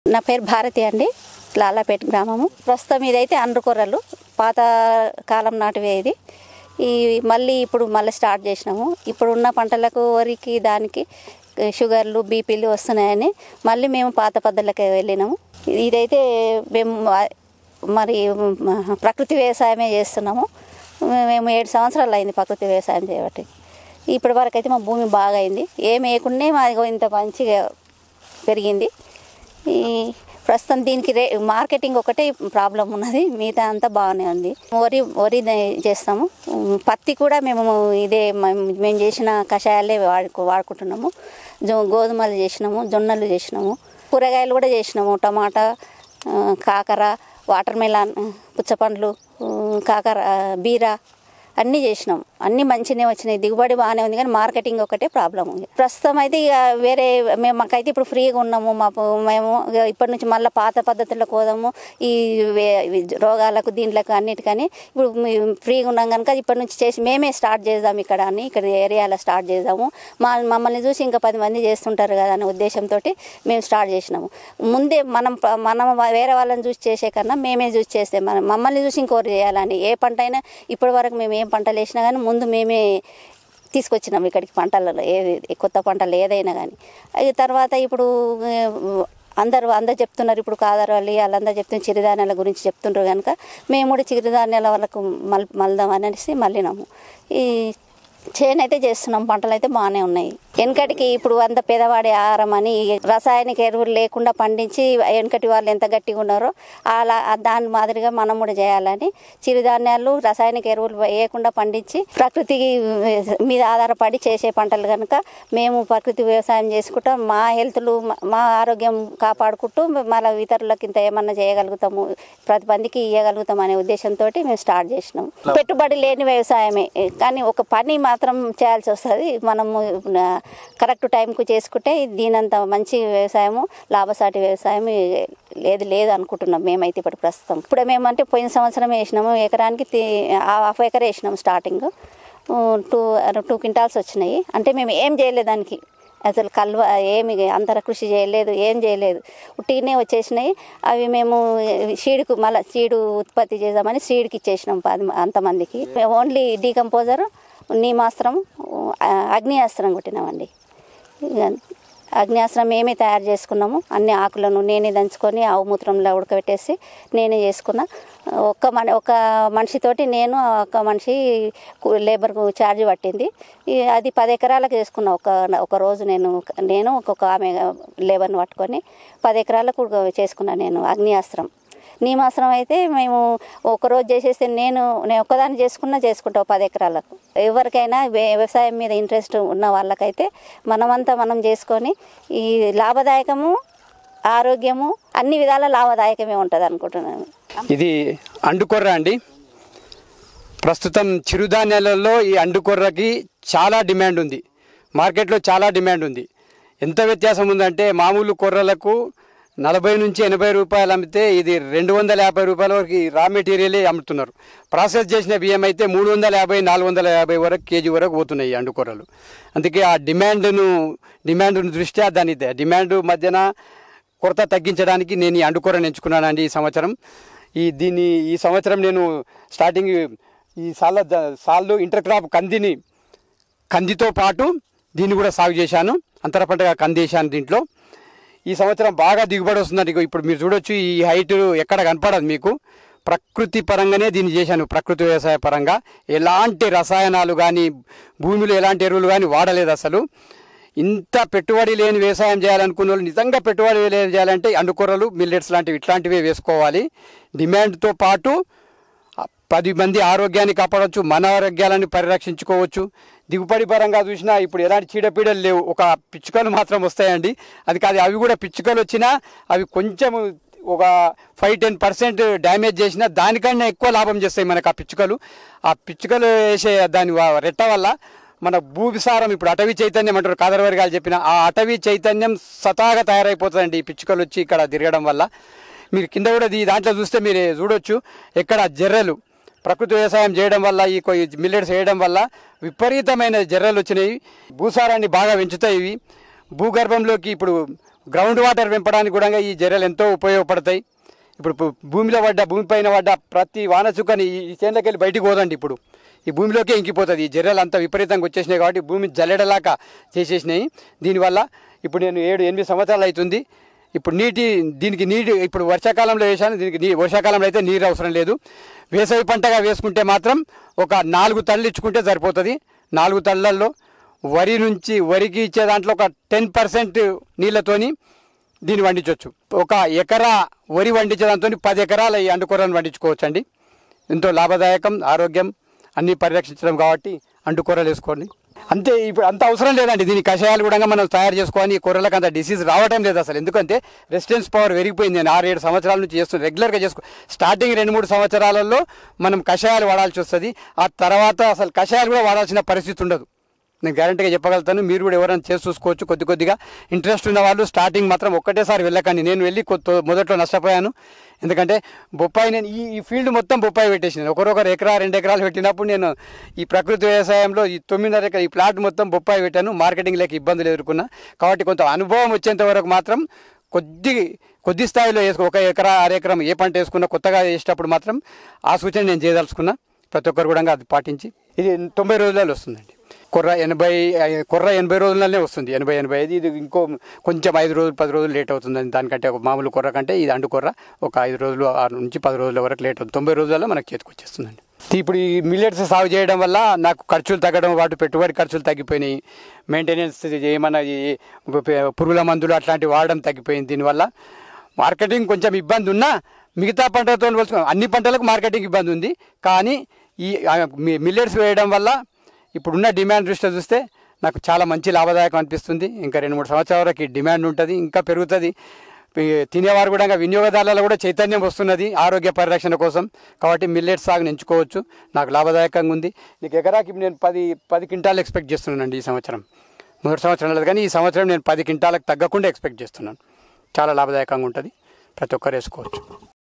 నా పేరు భారతి అండి లాలాపేట గ్రామము ప్రస్తుతం ఇదైతే అండ్రుకొర్రలు పాత కాలం నాటివే ఇది ఈ మళ్ళీ ఇప్పుడు మళ్ళీ స్టార్ట్ చేసినాము ఇప్పుడు ఉన్న పంటలకు వరికి దానికి షుగర్లు బీపీలు వస్తున్నాయని మళ్ళీ మేము పాత పద్ధతులకి వెళ్ళినాము ఇదైతే మేము ఆ, మరి మ- ప్రకృతి వ్యవసాయమే చేస్తున్నాము మేము ఏడు సంవత్సరాలు అయింది ప్రకృతి వ్యవసాయం చేయబట్టి ఇప్పటి వరకు అయితే మా భూమి బాగా అయింది ఏం వేయకుండా మాది ఇంత మంచిగా పెరిగింది ఈ ప్రస్తుతం దీనికి రే మార్కెటింగ్ ఒకటే ప్రాబ్లం ఉన్నది మిగతా అంతా బాగానే ఉంది వరి వరి నే- చేస్తాము ఉమ్, పత్తి కూడా మేము ఇదే మేము మేము చేసిన కషాయాలే వాడుకో వాడుకుంటున్నాము జో గోధుమలు చేసినాము జొన్నలు చేసినాము కూరగాయలు కూడా చేసినాము టమాటా ఆ, కాకర వాటర్ మెలాన్ పుచ్చపండ్లు ఉమ్, కాకర ఆ, బీర అన్నీ చేసినాం అన్నీ మంచిగానే వచ్చినాయి దిగుబడి బాగానే ఉంది కానీ మార్కెటింగ్ ఒకటే ప్రాబ్లం ఉంది ప్రస్తుతం అయితే ఇక వేరే మేము మాకైతే ఇప్పుడు ఫ్రీగా ఉన్నాము మాకు మేము ఇక ఇప్పటి నుంచి మళ్ళీ పాత పద్ధతుల్లో పోదాము ఈ వే- ఈ రోగాలకు దీంట్లకు అన్నిటికని ఇప్పుడు మేము ఫ్రీగా ఉన్నాం కనుక ఇప్పటి నుంచి చేసి మేమే స్టార్ట్ చేద్దాం ఇక్కడ అని ఇక్కడ ఏరియాలో స్టార్ట్ చేద్దాము మా మమ్మల్ని చూసి ఇంకా పది మంది చేస్తుంటారు కదా అనే ఉద్దేశంతో మేము స్టార్ట్ చేసినాము ముందే మనం ప- మనం వేరే వాళ్ళని చూసి చేసే కన్నా మేమే చూసి చేస్తే మనం మమ్మల్ని చూసి ఇంకోరు చేయాలని ఏ పంట అయినా ఇప్పటి వరకు మేము ఏం పంటలు వేసినా కానీ ముందు మేమే తీసుకొచ్చినాం ఇక్కడికి పంటలలో ఏది కొత్త పంటలు ఏదైనా కానీ అది తర్వాత ఇప్పుడు ఏ, అందరూ అందరు చెప్తున్నారు ఇప్పుడు కాదరాలి వాళ్ళందరూ చెప్తున్నారు చిరుధాన్యాల గురించి చెప్తుండ్రు కనుక మేము కూడా చిరుధాన్యాల వాళ్ళకు మల్ మల్దాం అనేసి మళ్ళీనాము ఈ చేను అయితే చేస్తున్నాం పంటలు అయితే బాగానే ఉన్నాయి వెనకటికి ఇప్పుడు అంత పేదవాడి ఆహారం అని రసాయనిక ఎరువులు లేకుండా పండించి వెనకటి వాళ్ళు ఎంత గట్టిగా ఉన్నారో అలా దాని మాదిరిగా మనం కూడా చేయాలని చిరుధాన్యాలు రసాయనిక ఎరువులు వేయకుండా పండించి ప్రకృతి మీద ఆధారపడి చేసే పంటలు కనుక మేము ప్రకృతి వ్యవసాయం చేసుకుంటా మా హెల్త్లు మా ఆరోగ్యం కాపాడుకుంటూ మళ్ళీ ఇతరులకు ఇంత ఏమన్నా చేయగలుగుతాము ప్రతి మందికి ఇవ్వగలుగుతాం అనే ఉద్దేశంతో మేము స్టార్ట్ చేసినాం పెట్టుబడి లేని వ్యవసాయమే కానీ ఒక పని మాత్రం చేయాల్సి వస్తుంది మనము ఆ, కరెక్ట్ టైంకు చేసుకుంటే దీనంత మంచి వ్యవసాయము లాభసాటి వ్యవసాయం లేదు లేదు అనుకుంటున్నాం మేమైతే ఇప్పుడు ప్రస్తుతం ఇప్పుడు మేమంటే పోయిన సంవత్సరం వేసినాము ఎకరానికి తి- హాఫ్ ఎకర్ వేసినాము స్టార్టింగ్ టూ టూ క్వింటాల్స్ వచ్చినాయి అంటే మేము ఏం చేయలేదు దానికి అసలు కల్వ ఏమి అంతర కృషి చేయలేదు ఏం చేయలేదు ఉట్టిగానే వచ్చేసినాయి అవి మేము సీడ్కు మళ్ళీ సీడు ఉత్పత్తి చేద్దామని సీడ్కి ఇచ్చేసినాం పది మ- అంతమందికి ఓన్లీ డీకంపోజర్ నీమాస్త్రం ఆ, అగ్నియాస్త్రం కొట్టినామండి ఇక అగ్నియాస్త్రం మేమే తయారు చేసుకున్నాము అన్ని ఆకులను నేనే దంచుకొని ఆవు మూత్రంలో ఉడకబెట్టేసి నేనే చేసుకున్నా ఒక్క మన ఒక మనిషితోటి నేను ఒక మనిషి కు- లేబర్కు ఛార్జ్ పట్టింది ఈ అది పది ఎకరాలకు చేసుకున్నా ఒక ఒక రోజు నేను నేను ఒక్కొక్క ఆమె లేబర్ని పట్టుకొని పది ఎకరాలకు చేసుకున్నా నేను అగ్నియాస్త్రం నీమాసనం అయితే మేము ఒక రోజు చేసేస్తే నేను నేను ఒక్కదాన్ని చేసుకున్నా చేసుకుంటా ఒక పది ఎకరాలకు ఎవరికైనా వ్య- వ్యవసాయం మీద ఇంట్రెస్ట్ ఉన్న వాళ్ళకైతే మనమంతా మనం చేసుకొని ఈ లాభదాయకము ఆరోగ్యము అన్ని విధాల లాభదాయకమే ఉంటుంది అనుకుంటున్నాను ఇది అండుకొర్ర అండి ప్రస్తుతం చిరుధాన్యాలలో ఈ అండుకొర్రకి చాలా డిమాండ్ ఉంది మార్కెట్లో చాలా డిమాండ్ ఉంది ఎంత వ్యత్యాసం ఉందంటే మామూలు కొర్రలకు నలభై నుంచి ఎనభై రూపాయలు అమ్మితే ఇది రెండు వందల యాభై రూపాయల వరకు ఈ రా మెటీరియలే అమ్ముతున్నారు ప్రాసెస్ చేసిన బియ్యం అయితే మూడు వందల యాభై నాలుగు వందల యాభై వరకు కేజీ వరకు పోతున్నాయి ఈ అండుకొర్రలు అందుకే ఆ డిమాండ్ను డిమాండ్ను దృష్ట్యా దాని డిమాండ్ మధ్యన కొరత తగ్గించడానికి నేను ఈ అండుకొరను ఎంచుకున్నానండి ఈ సంవత్సరం ఈ దీన్ని ఈ సంవత్సరం నేను స్టార్టింగ్ ఈ సాల సాళ్ళు ఇంటర్ క్రాప్ కందిని కందితో పాటు దీన్ని కూడా సాగు చేశాను అంతర పంటగా కంది వేశాను దీంట్లో ఈ సంవత్సరం బాగా దిగుబడి వస్తుందండి ఇగో ఇప్పుడు మీరు చూడొచ్చు ఈ హైట్ ఎక్కడ కనపడదు మీకు ప్రకృతి పరంగానే దీన్ని చేశాను ప్రకృతి వ్యవసాయ పరంగా ఎలాంటి రసాయనాలు కానీ భూమిలో ఎలాంటి ఎరువులు కానీ వాడలేదు అసలు ఇంత పెట్టుబడి లేని వ్యవసాయం చేయాలనుకున్న వాళ్ళు నిజంగా పెట్టుబడి లేని చేయాలంటే అండుకూరలు మిల్లెట్స్ లాంటివి ఇట్లాంటివే వేసుకోవాలి డిమాండ్తో పాటు ఆ పది మంది ఆరోగ్యాన్ని కాపాడవచ్చు మన ఆరోగ్యాలను పరిరక్షించుకోవచ్చు దిగుబడి పరంగా చూసినా ఇప్పుడు ఎలాంటి చీడపీడలు లేవు ఒక పిచ్చుకలు మాత్రం వస్తాయండి అది కాదు అవి కూడా పిచ్చుకలు వచ్చినా అవి కొంచెం ఒక ఫైవ్ టెన్ పర్సెంట్ డ్యామేజ్ చేసినా దానికన్నా ఎక్కువ లాభం చేస్తాయి మనకు ఆ పిచ్చుకలు ఆ పిచ్చుకలు వేసే దాని వ- రెట్ట వల్ల మన భూవిసారం ఇప్పుడు అటవీ చైతన్యం అంటారు కాదరవారి గారు చెప్పిన ఆ అటవీ చైతన్యం సతాగా తయారైపోతుందండి ఈ పిచ్చుకలు వచ్చి ఇక్కడ తిరగడం వల్ల మీరు కింద కూడా ఈ దాంట్లో చూస్తే మీరు చూడొచ్చు ఎక్కడ జర్రెలు ప్రకృతి వ్యవసాయం చేయడం వల్ల ఈ మిల్లెట్స్ వేయడం వల్ల విపరీతమైన జర్రెలు వచ్చినాయి భూసారాన్ని బాగా పెంచుతాయి ఇవి భూగర్భంలోకి ఇప్పుడు గ్రౌండ్ వాటర్ పెంపడానికి కూడా ఈ జర్రెలు ఎంతో ఉపయోగపడతాయి ఇప్పుడు భూ- భూమిలో పడ్డ భూమిపైన పడ్డ ప్రతి వాన చుక్కని ఈ ఈ చేనులోకి వెళ్ళి బయటికి పోదండి ఇప్పుడు ఈ భూమిలోకే ఇంకిపోతుంది ఈ జర్రెలు అంతా విపరీతంగా వచ్చేసినాయి కాబట్టి భూమి జల్లెడలాగా చేసేసినాయి దీనివల్ల ఇప్పుడు నేను ఏడు ఎనిమిది సంవత్సరాలు అవుతుంది ఇప్పుడు నీటి దీనికి నీటి ఇప్పుడు వర్షాకాలంలో వేసాను దీనికి నీ వర్షాకాలంలో అయితే నీరు అవసరం లేదు వేసవి పంటగా వేసుకుంటే మాత్రం ఒక నాలుగు తళ్ళు ఇచ్చుకుంటే సరిపోతుంది నాలుగు తళ్ళల్లో వరి నుంచి వరికి ఇచ్చే దాంట్లో ఒక టెన్ పర్సెంట్ నీళ్ళతోని దీన్ని వండించవచ్చు ఒక ఎకరా వరి వండించే దాంతో పది ఎకరాల ఈ అండుకూరను వండించుకోవచ్చు అండి ఎంతో లాభదాయకం ఆరోగ్యం అన్ని పరిరక్షించడం కాబట్టి అంటుకూరలు వేసుకోండి అంతే ఇప్పుడు అంత అవసరం లేదండి దీని కషాయాలు కూడా మనం తయారు చేసుకొని ఈ కూరలకు అంత డిసీజ్ రావటం లేదు అసలు ఎందుకంటే రెసిస్టెన్స్ పవర్ పెరిగిపోయింది నేను ఆరు ఏడు సంవత్సరాల నుంచి చేస్తున్నాను రెగ్యులర్గా చేసుకో స్టార్టింగ్ రెండు మూడు సంవత్సరాలలో మనం కషాయాలు వాడాల్సి వస్తుంది ఆ తర్వాత అసలు కషాయాలు కూడా వాడాల్సిన పరిస్థితి ఉండదు నేను గ్యారంటీగా చెప్పగలుగుతాను మీరు కూడా ఎవరైనా చేసి చూసుకోవచ్చు కొద్ది కొద్దిగా ఇంట్రెస్ట్ ఉన్న వాళ్ళు స్టార్టింగ్ మాత్రం ఒక్కటేసారి వెళ్ళకండి నేను వెళ్ళి కొత్త మొదట్లో నష్టపోయాను ఎందుకంటే బొప్పాయి నేను ఈ ఈ ఫీల్డ్ మొత్తం బొప్పాయి పెట్టేసింది ఒకరొకరు ఎకరా రెండు ఎకరాలు పెట్టినప్పుడు నేను ఈ ప్రకృతి వ్యవసాయంలో ఈ తొమ్మిదిన్నర ఎకరా ఈ ప్లాట్ మొత్తం బొప్పాయి పెట్టాను మార్కెటింగ్ లేక ఇబ్బందులు ఎదుర్కొన్నా కాబట్టి కొంత అనుభవం వచ్చేంత వరకు మాత్రం కొద్ది కొద్ది స్థాయిలో వేసుకో ఒక ఎకరా అర ఎకరం ఏ పంట వేసుకున్నా కొత్తగా వేసేటప్పుడు మాత్రం ఆ సూచన నేను చేయదలుచుకున్నా ప్రతి ఒక్కరు కూడా అది పాటించి ఇది తొంభై రోజులలో వస్తుందండి కొర్ర ఎనభై కొర్ర ఎనభై రోజులనే వస్తుంది ఎనభై ఎనభై ఐదు ఇది ఇంకో కొంచెం ఐదు రోజులు పది రోజులు లేట్ అవుతుంది దానికంటే ఒక మామూలు కొర్ర కంటే ఇది అండు కొర్ర ఒక ఐదు రోజులు ఆరు నుంచి పది రోజుల వరకు లేట్ అవుతుంది తొంభై రోజులలో మనకు చేతికి వచ్చేస్తుందండి ఇప్పుడు ఈ మిల్లెట్స్ సాగు చేయడం వల్ల నాకు ఖర్చులు తగ్గడం వాటి పెట్టుబడి ఖర్చులు తగ్గిపోయినాయి మెయింటెనెన్స్ ఏమన్నా ఈ పురుగుల మందులు అట్లాంటివి వాడడం తగ్గిపోయింది దీనివల్ల మార్కెటింగ్ కొంచెం ఇబ్బంది ఉన్నా మిగతా పంటలతో పోల్చుకో అన్ని పంటలకు మార్కెటింగ్ ఇబ్బంది ఉంది కానీ ఈ మిల్లెట్స్ వేయడం వల్ల ఇప్పుడున్న డిమాండ్ దృష్ట్యా చూస్తే నాకు చాలా మంచి లాభదాయకం అనిపిస్తుంది ఇంకా రెండు మూడు సంవత్సరాల వరకు ఈ డిమాండ్ ఉంటుంది ఇంకా పెరుగుతుంది ఈ తినేవారు కూడా ఇంకా వినియోగదారులలో కూడా చైతన్యం వస్తున్నది ఆరోగ్య పరిరక్షణ కోసం కాబట్టి మిల్లెట్స్ సాగుని ఎంచుకోవచ్చు నాకు లాభదాయకంగా ఉంది నీకు ఎకరాకి నేను పది పది క్వింటాలు ఎక్స్పెక్ట్ చేస్తున్నానండి ఈ సంవత్సరం మొదటి సంవత్సరం లేదు కానీ ఈ సంవత్సరం నేను పది క్వింటాలకు తగ్గకుండా ఎక్స్పెక్ట్ చేస్తున్నాను చాలా లాభదాయకంగా ఉంటుంది ప్రతి ఒక్కరు వేసుకోవచ్చు